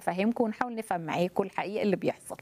نفهمكم ونحاول نفهم معاكم الحقيقه اللي بيحصل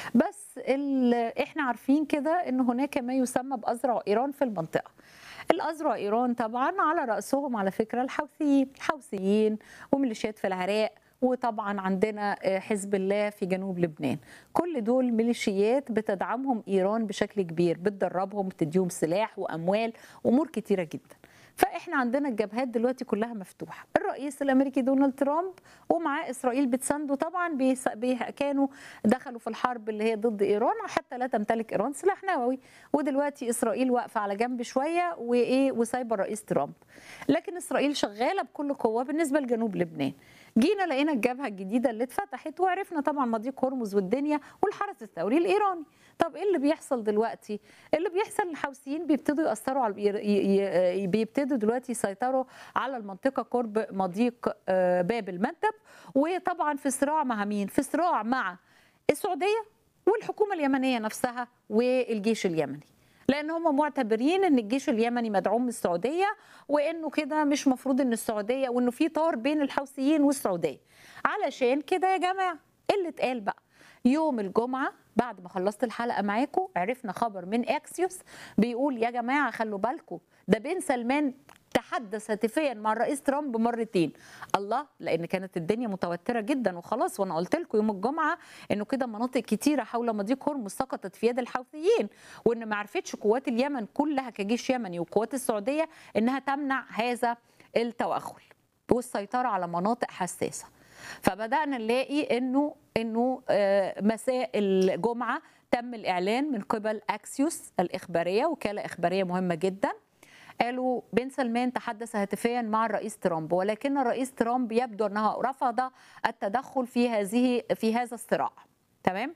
بس ال- احنا عارفين كده ان هناك ما يسمى بأزرع ايران في المنطقه الأزرع إيران طبعا على رأسهم على فكرة الحوثيين الحوثيين وميليشيات في العراق وطبعا عندنا آه، حزب الله في جنوب لبنان كل دول ميليشيات بتدعمهم إيران بشكل كبير بتدربهم بتديهم سلاح وأموال وأمور كتيرة جدا فاحنا عندنا الجبهات دلوقتي كلها مفتوحه الرئيس الامريكي دونالد ترامب ومعاه اسرائيل بتسانده طبعا بيس... بي... كانوا دخلوا في الحرب اللي هي ضد ايران حتى لا تمتلك ايران سلاح نووي ودلوقتي اسرائيل واقفه على جنب شويه وايه وسايبه الرئيس ترامب لكن اسرائيل شغاله بكل قوه بالنسبه لجنوب لبنان جينا لقينا الجبهه الجديده اللي اتفتحت وعرفنا طبعا مضيق هرمز والدنيا والحرس الثوري الايراني طب ايه اللي بيحصل دلوقتي اللي بيحصل الحوثيين بيبتدوا ياثروا على ي- ي- ي- بيبتدوا دلوقتي يسيطروا على المنطقه قرب مضيق آه، باب المندب وطبعا في صراع مع مين في صراع مع السعوديه والحكومه اليمنيه نفسها والجيش اليمني لان هم معتبرين ان الجيش اليمني مدعوم من السعوديه وانه كده مش مفروض ان السعوديه وانه في طار بين الحوثيين والسعوديه علشان كده يا جماعه إيه اللي اتقال بقى يوم الجمعه بعد ما خلصت الحلقه معاكم عرفنا خبر من اكسيوس بيقول يا جماعه خلوا بالكم ده بن سلمان تحدث هاتفيا مع الرئيس ترامب مرتين الله لان كانت الدنيا متوتره جدا وخلاص وانا قلت لكم يوم الجمعه انه كده مناطق كتيره حول مضيق هرمز سقطت في يد الحوثيين وان ما عرفتش قوات اليمن كلها كجيش يمني وقوات السعوديه انها تمنع هذا التوغل والسيطره على مناطق حساسه فبدانا نلاقي انه انه آه، مساء الجمعه تم الاعلان من قبل اكسيوس الاخباريه وكاله اخباريه مهمه جدا قالوا بن سلمان تحدث هاتفيا مع الرئيس ترامب ولكن الرئيس ترامب يبدو انه رفض التدخل في هذه في هذا الصراع تمام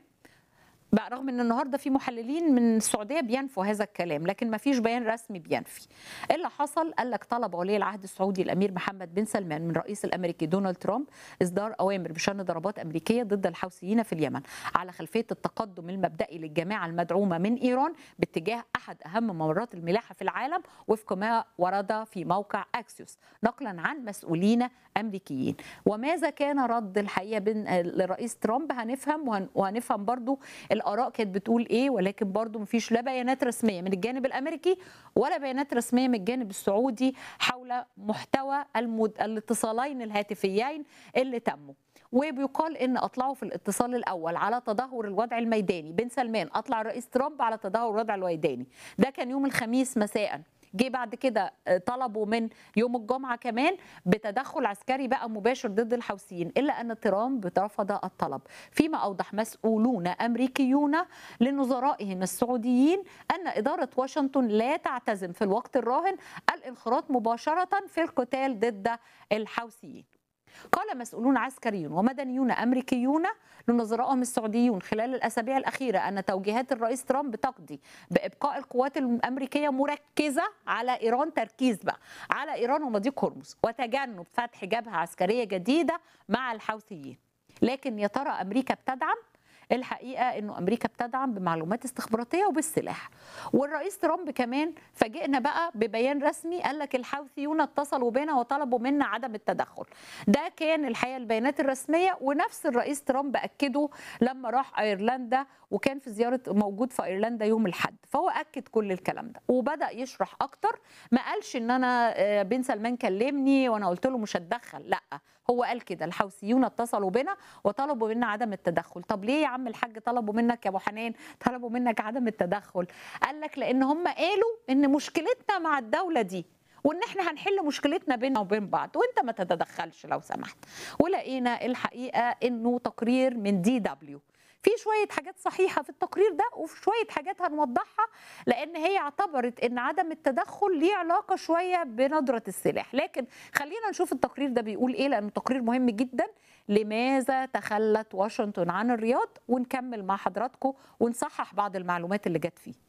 بقى رغم ان النهارده في محللين من السعوديه بينفوا هذا الكلام لكن ما فيش بيان رسمي بينفي إيه اللي حصل قال لك طلب ولي العهد السعودي الامير محمد بن سلمان من الرئيس الامريكي دونالد ترامب اصدار اوامر بشان ضربات امريكيه ضد الحوثيين في اليمن على خلفيه التقدم المبدئي للجماعه المدعومه من ايران باتجاه احد اهم ممرات الملاحه في العالم وفق ما ورد في موقع اكسيوس نقلا عن مسؤولين امريكيين وماذا كان رد الحقيقه بين الرئيس ترامب هنفهم وهن- وهنفهم برضو الاراء كانت بتقول ايه ولكن برضو مفيش لا بيانات رسميه من الجانب الامريكي ولا بيانات رسميه من الجانب السعودي حول محتوى المد... الاتصالين الهاتفيين اللي تموا وبيقال ان اطلعوا في الاتصال الاول على تدهور الوضع الميداني بن سلمان اطلع الرئيس ترامب على تدهور الوضع الميداني ده كان يوم الخميس مساء جه بعد كده آه، طلبوا من يوم الجمعه كمان بتدخل عسكري بقى مباشر ضد الحوثيين الا ان ترامب رفض الطلب فيما اوضح مسؤولون امريكيون لنظرائهم السعوديين ان اداره واشنطن لا تعتزم في الوقت الراهن الانخراط مباشره في القتال ضد الحوثيين قال مسؤولون عسكريون ومدنيون امريكيون لنظرائهم السعوديون خلال الاسابيع الاخيره ان توجيهات الرئيس ترامب تقضي بابقاء القوات الامريكيه مركزه على ايران تركيز بقى على ايران ومضيق هرمز وتجنب فتح جبهه عسكريه جديده مع الحوثيين لكن يا ترى امريكا بتدعم الحقيقه انه امريكا بتدعم بمعلومات استخباراتيه وبالسلاح والرئيس ترامب كمان فاجئنا بقى ببيان رسمي قال لك الحوثيون اتصلوا بنا وطلبوا منا عدم التدخل ده كان الحقيقه البيانات الرسميه ونفس الرئيس ترامب اكده لما راح ايرلندا وكان في زياره موجود في ايرلندا يوم الاحد فهو اكد كل الكلام ده وبدا يشرح اكتر ما قالش ان انا آه، بن سلمان كلمني وانا قلت له مش هتدخل لا هو قال كده الحوثيون اتصلوا بنا وطلبوا منا عدم التدخل طب ليه يا عم الحاج طلبوا منك يا ابو حنان طلبوا منك عدم التدخل قال لك لان هم قالوا ان مشكلتنا مع الدوله دي وان احنا هنحل مشكلتنا بيننا وبين بعض وانت ما تتدخلش لو سمحت ولقينا الحقيقه انه تقرير من دي دبليو في شويه حاجات صحيحه في التقرير ده وفي شويه حاجات هنوضحها لان هي اعتبرت ان عدم التدخل ليه علاقه شويه بندره السلاح لكن خلينا نشوف التقرير ده بيقول ايه لانه تقرير مهم جدا لماذا تخلت واشنطن عن الرياض ونكمل مع حضراتكم ونصحح بعض المعلومات اللي جت فيه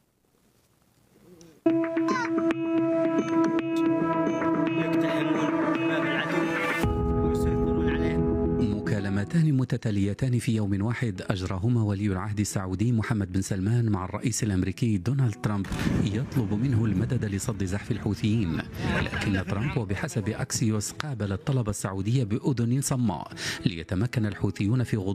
يقتحمون باب العدو ويسيطرون عليه مكالمة اجتماعاتان متتاليتان في يوم واحد اجراهما ولي العهد السعودي محمد بن سلمان مع الرئيس الامريكي دونالد ترامب يطلب منه المدد لصد زحف الحوثيين لكن ترامب وبحسب اكسيوس قابل الطلب السعودي باذن صماء ليتمكن الحوثيون في غضون